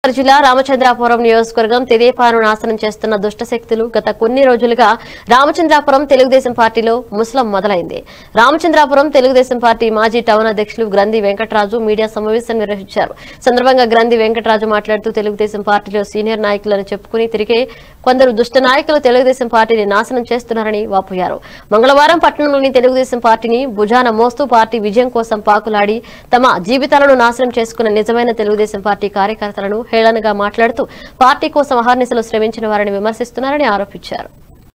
జిల్లా రామచంద్రాపురం నియోజకవర్గం తెదేపాను నాశనం చేస్తున్న దుష్ట శక్తులు గత కొన్ని రోజులుగా రామచంద్రాపురం తెలుగుదేశం పార్టీలో ముస్లం మొదలైంది రామచంద్రాపురం తెలుగుదేశం పార్టీ మాజీ టౌన్ అధ్యక్షులు గ్రంథి వెంకటరాజు మీడియా సమావేశం నిర్వహించారు సందర్భంగా గ్రంథి వెంకటరాజు మాట్లాడుతూ తెలుగుదేశం పార్టీలో సీనియర్ నాయకులను చెప్పుకుని తిరిగే కొందరు దుష్ట నాయకులు తెలుగుదేశం పార్టీని నాశనం చేస్తున్నారని వాపోయారు మంగళవారం పట్టణంలోని తెలుగుదేశం పార్టీని భుజాన మోస్తూ పార్టీ విజయం కోసం పాకులాడి తమ జీవితాలను నాశనం చేసుకున్న నిజమైన తెలుగుదేశం పార్టీ కార్యకర్తలను హేళనగా మాట్లాడుతూ పార్టీ కోసం అహర్నిశలు శ్రమించిన వారిని విమర్శిస్తున్నారని ఆరోపించారు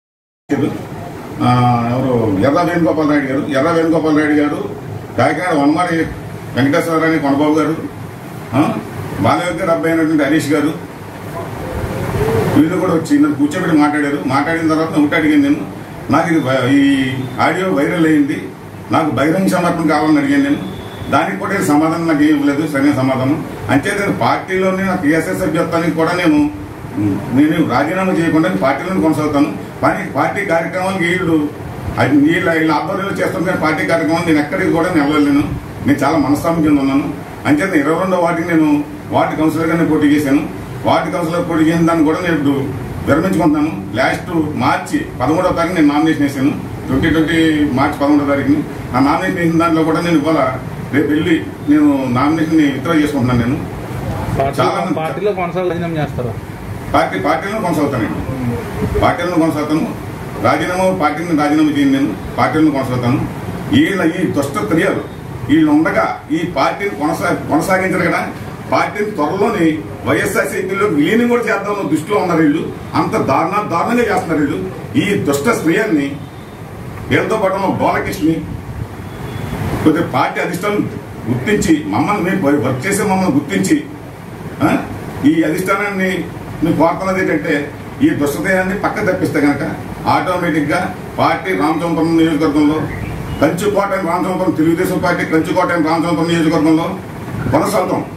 ఆ, ఎవరు ఎర్ర వేణుగోపాల్ రెడ్డి గారు ఎర్ర వేణుగోపాల్ రెడ్డి గారు కాకినాడ వన్మారి వెంకటేశ్వరరావు కొనబాబు గారు ఆ, బాలయోగి అబ్బాయి అయినటువంటి హరీష్ గారు వీళ్ళు కూడా వచ్చి నన్ను కూర్చోబెట్టి మాట్లాడారు మాట్లాడిన తర్వాత ఒకటి అడిగాను నేను నాకు ఇది వై- ఈ ఆడియో వైరల్ అయింది నాకు బహిరంగ సమర్పణ కావాలని అడిగాను నేను దానికి కూడా ఈ సమాధానం నాకు ఏం ఇవ్వలేదు సరైన సమాధానం అంతే నేను పార్టీలోనే నాకు టీఎస్ఎస్ సభ్యత్వానికి కూడా నేను ఉమ్, నేను రాజీనామా చేయకుండా పార్టీలోనే కొనసాగుతాను కానీ పార్టీ కార్యక్రమాలకు వీళ్ళు అది వీళ్ళ వీళ్ళ ఆధ్వర్యంలో చేస్తుంటే పార్టీ కార్యక్రమాలు నేను ఎక్కడికి కూడా నేను వెళ్ళలేను నేను చాలా మనస్తాపం కింద ఉన్నాను అంచేత ఇరవై రెండో వాటికి నేను వార్డు కౌన్సిలర్గానే పోటీ చేశాను వార్డు కౌన్సిలర్ పోటీ చేసిన దాన్ని కూడా నేను ఇప్పుడు విరమించుకుంటున్నాను లాస్ట్ మార్చి పదమూడవ తారీఖు నేను నామినేషన్ వేసాను ట్వంటీ ట్వంటీ మార్చి పదమూడవ తారీఖుని ఆ నామినేషన్ వేసిన దాంట్లో కూడా నేను ఇవాళ రేపు వెళ్ళి నేను నామినేషన్ విత్డ్రా చేసుకుంటున్నాను నేను చాలా పార్టీ- మంది- పార్టీలో కొనసాగం చేస్తారు పార్టీ పార్టీలో కొనసాగుతానండి పార్టీలో కొనసాగుతాను రాజీనామా పార్టీని రాజీనామా చేయను నేను పార్టీలో కొనసాగుతాను వీళ్ళ ఈ దుష్ట క్రియలు వీళ్ళు ఉండగా ఈ పార్టీని కొనసా కొనసాగించరు కదా పార్టీని త్వరలోని వైఎస్ఆర్సీపీలో విలీనం కూడా చేద్దామన్న దృష్టిలో ఉన్నారు వీళ్ళు అంత దారుణ దారుణంగా చేస్తున్నారు వీళ్ళు ఈ దుష్ట స్త్రీయాన్ని వీళ్ళతో పాటు మా బాలకృష్ణని కొద్దిగా పార్టీ అధిష్టానం గుర్తించి మమ్మల్ని మేము వర్క్ చేసే మమ్మల్ని గుర్తించి ఆ, ఈ అధిష్టానాన్ని మేము కోరుతున్నది ఏంటంటే ఈ దుష్టతయాన్ని పక్క తప్పిస్తే కనుక ఆటోమేటిక్ గా పార్టీ రామచంద్రపురం నియోజకవర్గంలో కంచుకోట రామచంద్రపురం తెలుగుదేశం పార్టీ కంచుకోట రామచంద్రపురం నియోజకవర్గంలో కొనసాగుతాం